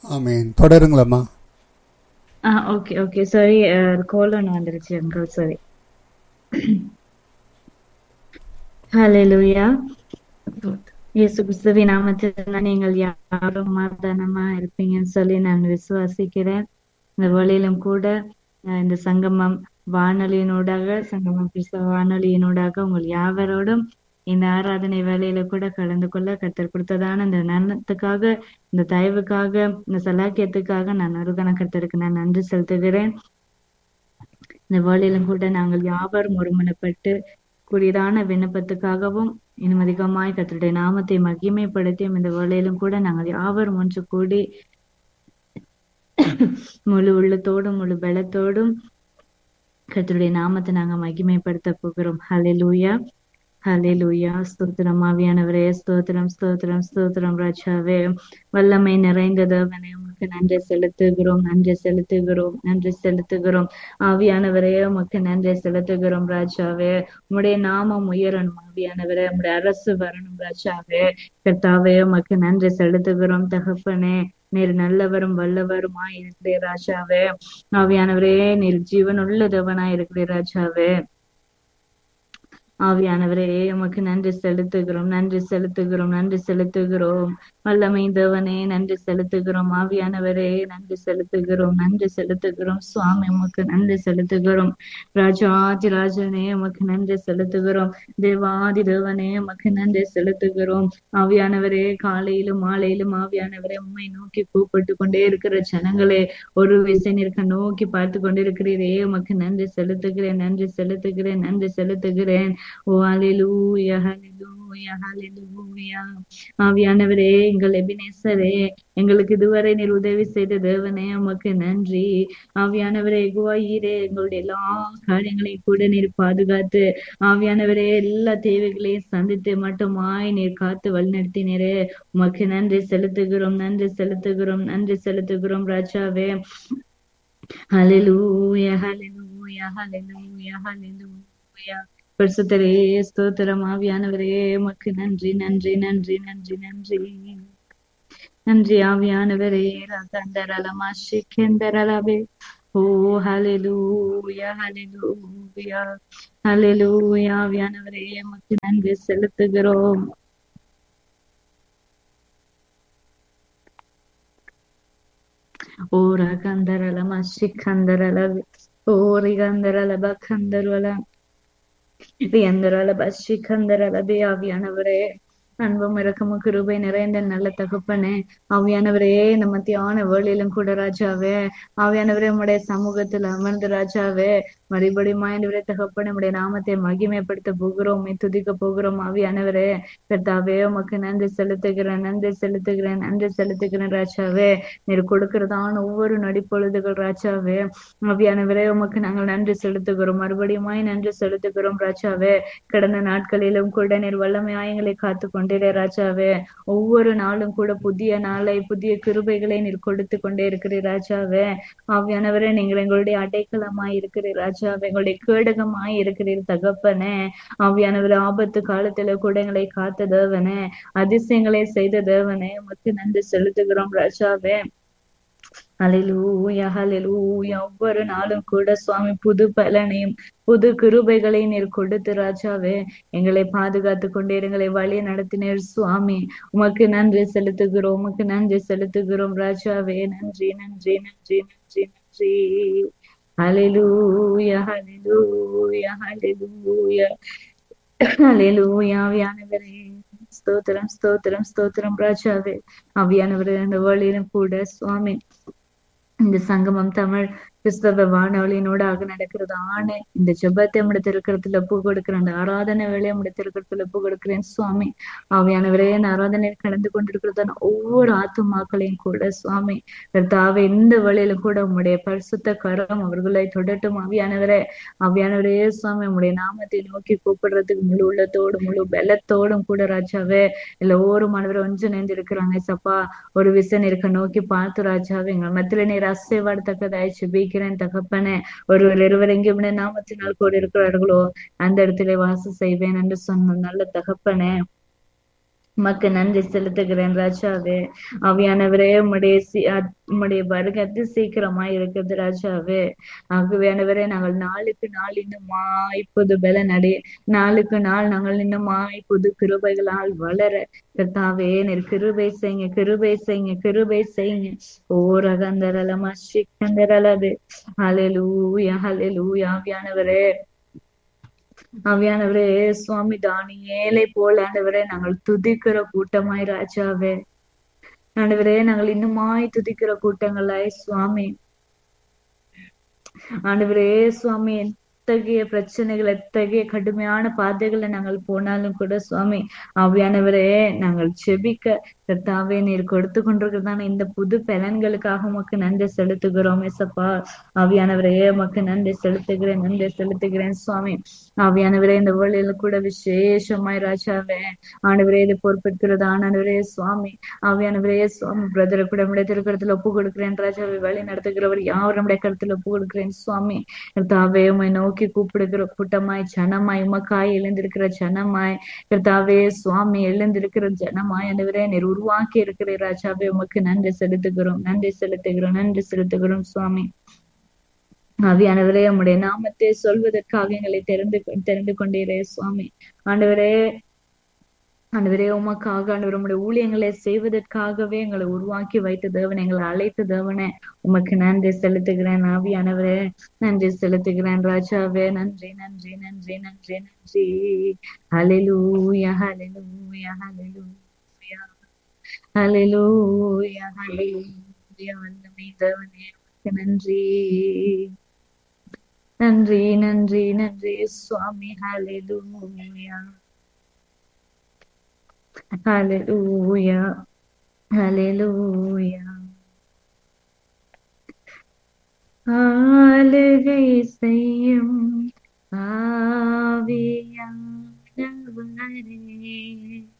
ஆமீன் தொடருங்களம்மா ஆ ஓகே ஓகே சாரி கோல் ஒன்று வந்துருச்சு அங்கிள் சாரி ஹalleluya இயேசு கிறிஸ்துவின் நாமத்தில் நீங்கள் யாரும் மாதானமா இருப்பீங்கன்னு சொல்லி நான் விசுவாசிக்கிறேன் இந்த வழியிலும் கூட அஹ், இந்த சங்கமம் வானொலியினூடாக சங்கமம் கிறிஸ்தவ வானொலியினூடாக உங்கள் யாவரோடும் இந்த ஆராதனை வேலையில கூட கலந்து கொள்ள கத்தர் கொடுத்ததான இந்த நன்னத்துக்காக இந்த தயவுக்காக இந்த சலாக்கியத்துக்காக நான் அருகன கத்தருக்கு நான் நன்றி செலுத்துகிறேன் இந்த வேலையிலும் கூட நாங்கள் யாவரும் ஒருமனப்பட்டு கூடியதான விண்ணப்பத்துக்காகவும் இன்னும் அதிகமாய் கத்தருடைய நாமத்தை மகிமைப்படுத்தியும் இந்த வேலையிலும் கூட நாங்கள் யாவரும் ஒன்று கூடி முழு உள்ளத்தோடும் முழு பலத்தோடும் கர்த்தருடைய நாமத்தை நாங்க மகிமைப்படுத்த போகிறோம் ஹalleluya ஹalleluya ஸ்தோத்திரம் ஆவியானவரே ஸ்தோத்திரம் ஸ்தோத்திரம் ஸ்தோத்திரம் ராஜாவே வல்லமை நிறைந்த தேவனே உமக்கு நன்றி செலுத்துகிறோம் நன்றி செலுத்துகிறோம் நன்றி செலுத்துகிறோம் ஆவியானவரே உமக்கு நன்றி செலுத்துகிறோம் ராஜாவே உம்முடைய நாமம் உயரணும் ஆவியானவரே உம்முடைய அரசு வரணும் ராஜாவே கர்த்தாவே உமக்கு நன்றி செலுத்துகிறோம் தகப்பனே நீர் நல்லவரும் வல்லவருமாய் இருக்கிறீர் ராஜாவே ஆவியானவரே நீர் ஜீவன் உள்ள தேவனாய் இருக்கிறீர் ராஜாவே ஆவியானவரே உமக்கு நன்றி செலுத்துகிறோம் நன்றி செலுத்துகிறோம் நன்றி செலுத்துகிறோம் வல்லமை தேவனே நன்றி செலுத்துகிறோம் ஆவியானவரே நன்றி செலுத்துகிறோம் நன்றி செலுத்துகிறோம் சுவாமி உமக்கு நன்றி செலுத்துகிறோம் ராஜாதி ராஜனே உமக்கு நன்றி செலுத்துகிறோம் தேவாதி தேவனே உமக்கு நன்றி செலுத்துகிறோம் ஆவியானவரே காலையிலும் மாலையிலும் ஆவியானவரே உம்மை நோக்கி கூப்பிட்டு கொண்டே இருக்கிற ஜனங்களே ஒரு விசை நிற்க நோக்கி பார்த்து கொண்டிருக்கிறீரே உமக்கு நன்றி செலுத்துகிறேன் நன்றி செலுத்துகிறேன் நன்றி செலுத்துகிறேன் ஓ ஹalleluya ஹalleluya ஹalleluya ஆவியானவரே எங்கள் எபினேசரே எங்களுக்கு இதுவரை நீர் உதவி செய்த தேவனே உமக்கு நன்றி ஆவியானவரே குவாயிரே எங்களுடைய எல்லா காரியங்களையும் கூட நீர் பாதுகாத்து ஆவியானவரே எல்லா தேவைகளையும் சந்தித்து மட்டுமாய் நீர் காத்து வழிநடத்தினரே உமக்கு நன்றி செலுத்துகிறோம் நன்றி செலுத்துகிறோம் நன்றி செலுத்துகிறோம் ராஜாவே ஹalleluya ஹalleluya ஹalleluya ஹalleluya பரிசுத்தரே ஸ்தோத்திரம் ஆவியானவரே உமக்கு நன்றி நன்றி நன்றி நன்றி நன்றி நன்றி ஆவியானவரே ரகந்தரலமா சிக்கந்தரலவே ஓ ஹalleluya ஹalleluya ஹalleluya ஆவியானவரே உமக்கு நன்றி செலுத்துகிறோம் ஓ ரகந்தரலமா சிக்கந்தரலவே ஓ ரிகந்தரல பக்கந்தரல வியந்தரால பஷி கந்தரால ஆவியானவரே அன்பும் இறக்கமும் கிருபை நிறைந்த நல்ல தகப்பனே ஆவியானவரே நம்ம தியான வேளையிலும் கூட ராஜாவே ஆவியானவரே உம்முடைய சமூகத்துல அமர்ந்து ராஜாவே மறுபடியும் ஆண்டவரே தகப்பனே நம்முடைய நாமத்தை மகிமைப்படுத்த போகிறோம் உம்மை துதிக்க போகிறோம் ஆவியானவரே கர்த்தாவே உமக்கு நன்றி செலுத்துகிறேன் நன்றி செலுத்துகிறேன் நன்றி செலுத்துகிறேன் ராஜாவே நீர் கொடுக்கிறதான ஒவ்வொரு நடிப்பொழுதுகள் ராஜாவே ஆவியானவரே உமக்கு நாங்கள் நன்றி செலுத்துகிறோம் மறுபடியுமாய் நன்றி செலுத்துகிறோம் ராஜாவே கடந்த நாட்களிலும் கூட நீர் வல்லமையாய் எங்களை காத்து கொண்டிரே ராஜாவே ஒவ்வொரு நாளும் கூட புதிய நாளை புதிய கிருபைகளை நீர் கொடுத்து கொண்டே இருக்கிறீர் ராஜாவே ஆவியானவரே நீங்கள் எங்களுடைய அடைக்கலமாய் இருக்கிறீர் ராஜாவே எங்களுடைய கேடகமாய் இருக்கிறீர் தகப்பனே ஆவியானவரே ஆபத்து காலத்துல கூட எங்களை காத்த தேவனே அதிசயங்களை செய்த தேவனே உமக்கு நன்றி செலுத்துகிறோம் ராஜாவே ஹalleluya ஹalleluya ஒவ்வொரு நாளும் கூட சுவாமி புது பலனையும் புது கிருபைகளை நீர் கொடுத்து ராஜாவே எங்களை பாதுகாத்து கொண்டே எங்களை வழி நடத்தினீர் சுவாமி உமக்கு நன்றி செலுத்துகிறோம் உமக்கு நன்றி செலுத்துகிறோம் ராஜாவே நன்றி நன்றி நன்றி நன்றி நன்றி ஹalleluya ஹalleluya ஹalleluya ஹalleluya ஆவியானவரே ஸ்தோத்திரம் ஸ்தோத்திரம் ஸ்தோத்திரம் ராஜாவே ஆவியானவரே அந்த வழியிலும் கூட சுவாமி இந்த சங்கமம் தமிழ் கிறிஸ்தவ வானொலியினூடாக நடக்கிறது ஆணை இந்த ஜெபத்தை நம்முடைய திருக்கரத்துல ஒப்பு கொடுக்கிறேன் அந்த ஆராதனை வேலையை நம்முடைய திருக்கரத்துல ஒப்பு கொடுக்கிறேன் சுவாமி ஆவியானவரே இந்த ஆராதனையில் கலந்து கொண்டிருக்கிறதான ஒவ்வொரு ஆத்துமாக்களையும் கூட சுவாமி கர்த்தாவே இந்த வழியில கூட உம்முடைய பரிசுத்த கரம் அவர்களை தொடட்டும் ஆவியானவரே ஆவியானவரே சுவாமி உம்முடைய நாமத்தை நோக்கி கூப்பிடுறதுக்கு முழு உள்ளத்தோடும் முழு பலத்தோடும் கூட ராஜாவே எல்லோரும் மாணவர் ஒன்றிணைந்து இருக்கிறாங்க சப்பா ஒரு விசன் இருக்க நோக்கி பார்த்து ராஜாவே எங்கள் மத்தியில நீர் அசைவாடத்தக்கதாய் ஜெபிக்கிறேன் தகப்பனே ஒருவர் இருவர் எங்கே நாமத்தினால் கூட இருக்கிறார்களோ அந்த இடத்திலே வாசம் செய்வேன் என்று சொன்ன நல்ல தகப்பனே உமக்கு நன்றி செலுத்துகிறேன் ராஜாவே ஆவியானவரே உம்முடைய சி- அத்- உம்முடைய வருகை அதி சீக்கிரமா இருக்குது ராஜாவே ஆகவேயானவரே நாங்கள் நாளுக்கு நாள் இன்னுமாய் புது பலன் அடைய நாளுக்கு நாள் நாங்கள் இன்னுமாய் புது கிருபைகளால் வளர கர்த்தாவே நீர் கிருபை செய்யுங்க கிருபை செய்யுங்க கிருபை செய்யுங்க ஓ ரகந்தரலமா சிக்கந்தரலது ஹalleluya ஹalleluya ஆவியானவரே ஆவியானவரே சுவாமி தானியேலை போல ஆண்டவரே நாங்கள் துதிக்கிற கூட்டமாய் ராஜாவே ஆண்டவரே நாங்கள் இன்னுமாய் துதிக்கிற கூட்டங்களாய் சுவாமி ஆண்டவரே சுவாமி எத்தகைய பிரச்சனைகள் எத்தகைய கடுமையான பாதைகளை நாங்கள் போனாலும் கூட சுவாமி ஆவியானவரே நாங்கள் செபிக்க கர்த்தாவே நீர் கொடுத்து கொண்டிருக்கிறதான இந்த புது பலன்களுக்காக உமக்கு நன்றி செலுத்துகிறோம் எசப்பா ஆவியானவரே உமக்கு நன்றி செலுத்துகிறேன் நன்றி செலுத்துகிறேன் சுவாமி ஆவியானவரே இந்த வேளையில கூட விசேஷமாய் ராஜாவே ஆண்டவரே இது பொறுப்பெடுக்கிறது ஆண்டவரே சுவாமி ஆவியானவரே சுவாமி பிரதரை கூட நம்முடைய திருக்கரத்துல ஒப்பு கொடுக்கிறேன் ராஜாவை வழி நடத்துகிறவர் யார் நம்முடைய கருத்துல ஒப்பு கொடுக்கிறேன் சுவாமி கர்த்தாவே உம்மை நோக்கி கூப்பிடுகிற கூட்டமாய் ஜனமாய் உமக்காய் எழுந்திருக்கிற ஜனமாய் கர்த்தாவே சுவாமி எழுந்திருக்கிற ஜனமாய் ஆண்டவரே நீர் உருவாக்கி இருக்கிற ராஜாவே உமக்கு நன்றி செலுத்துகிறோம் நன்றி செலுத்துகிறோம் நன்றி செலுத்துகிறோம் சுவாமி ஆவியானவரே உம்முடைய நாமத்தை சொல்வதற்காக எங்களை தெரிந்து தெரிந்து கொண்டீரே சுவாமி ஆண்டவரே ஆண்டவரே உமக்காக ஆண்டவர் உம்முடைய ஊழியங்களை செய்வதற்காகவே எங்களை உருவாக்கி வைத்த தேவன் எங்களை அழைத்த தேவனே உமக்கு நன்றி செலுத்துகிறேன் ஆவியானவரே நன்றி செலுத்துகிறேன் ராஜாவே நன்றி நன்றி நன்றி நன்றி நன்றி ஹalleluya ஹalleluya ஹalleluya ஹalleluya ஹalleluya வல்லமை தேவனே உமக்கு நன்றி நன்றி நன்றி நன்றி சுவாமி ஹalleluya ஹalleluya ஹalleluya ஆளுகை செய்யும் ஆவியானவரே